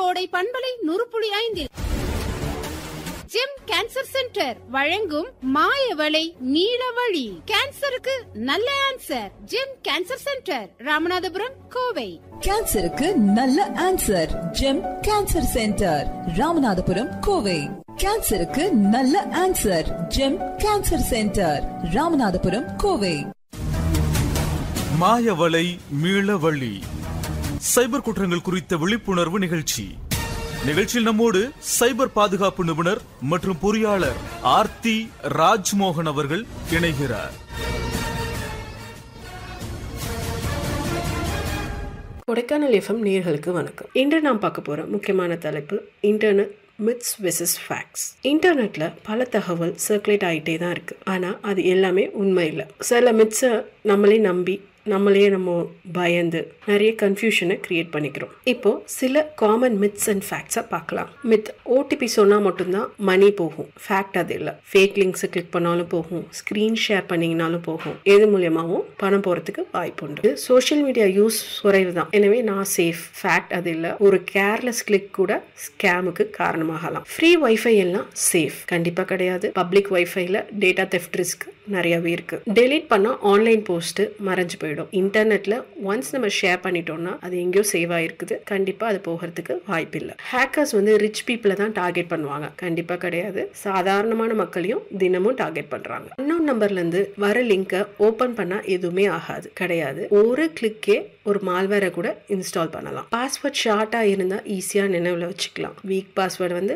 கோடை பண்பலை நுறுப்புளி ஐந்தில் ஜெம் கேன்சர் சென்டர் வழங்கும் மாயவளை நீலவழி கேன்சருக்கு நல்ல answer gem cancer centre Ramanathapuram Kovai கேன்சருக்கு நல்ல answer gem cancer centre Ramanathapuram Kovai கேன்சருக்கு நல்ல answer gem cancer centre Ramanathapuram Kovai மாயவலை மீளவழி சைபர் குற்றங்கள் குறித்த விழிப்புணர்வு நிகழ்ச்சி நிகழ்ச்சியில் நம்மோடு சைபர் பாதுகாப்பு நிபுணர் மற்றும் பொறியாளர் ஆர்த்தி ராஜ்மோகன் அவர்கள் இணைகிறார் கொடைக்கானல் எஃப்எம் நேர்களுக்கு வணக்கம் இன்று நாம் பார்க்க போகிற முக்கியமான தலைப்பு இன்டர்நெட் மித்ஸ் வெசஸ் ஃபேக்ட்ஸ் இன்டர்நெட்டில் பல தகவல் சர்க்குலேட் ஆகிட்டே தான் இருக்குது ஆனால் அது எல்லாமே உண்மை இல்லை சில மித்ஸை நம்மளே நம்பி நம்மளே நம்ம பயந்து நிறைய கன்ஃபியூஷனை கிரியேட் பண்ணிக்கிறோம் இப்போ சில காமன் மித்ஸ் அண்ட் ஃபேக்ட்ஸை பார்க்கலாம் மித் ஓடிபி சொன்னால் மட்டும்தான் மணி போகும் ஃபேக்ட் அது இல்லை ஃபேக் லிங்க்ஸை கிளிக் பண்ணாலும் போகும் ஸ்க்ரீன் ஷேர் பண்ணிங்கனாலும் போகும் எது மூலியமாகவும் பணம் போகிறதுக்கு வாய்ப்பு உண்டு சோஷியல் மீடியா யூஸ் குறைவு தான் எனவே நான் சேஃப் ஃபேக்ட் அது இல்லை ஒரு கேர்லெஸ் கிளிக் கூட ஸ்கேமுக்கு காரணமாகலாம் ஃப்ரீ வைஃபை எல்லாம் சேஃப் கண்டிப்பாக கிடையாது பப்ளிக் வைஃபைல டேட்டா தெஃப்ட் ரிஸ்க் நிறையவே இருக்கு டெலீட் பண்ணால் ஆன்லைன் போஸ்ட் மறைஞ்சு போயிடும் இன்டர்நெட்ல ஒன்ஸ் நம்ம ஷேர் பண்ணிட்டோம்னா அது எங்கேயோ சேவ் ஆயிருக்குது கண்டிப்பாக அது போகிறதுக்கு வாய்ப்பு இல்லை ஹேக்கர்ஸ் வந்து ரிச் பீப்புளை தான் டார்கெட் பண்ணுவாங்க கண்டிப்பாக கிடையாது சாதாரணமான மக்களையும் தினமும் டார்கெட் பண்ணுறாங்க இன்னொரு நம்பர்லேருந்து வர லிங்கை ஓப்பன் பண்ணால் எதுவுமே ஆகாது கிடையாது ஒரு கிளிக்கே ஒரு மால்வேரை கூட இன்ஸ்டால் பண்ணலாம் பாஸ்வேர்ட் ஷார்ட்டாக இருந்தால் ஈஸியாக நினைவில் வச்சுக்கலாம் வீக் பாஸ்வேர்டு வந்து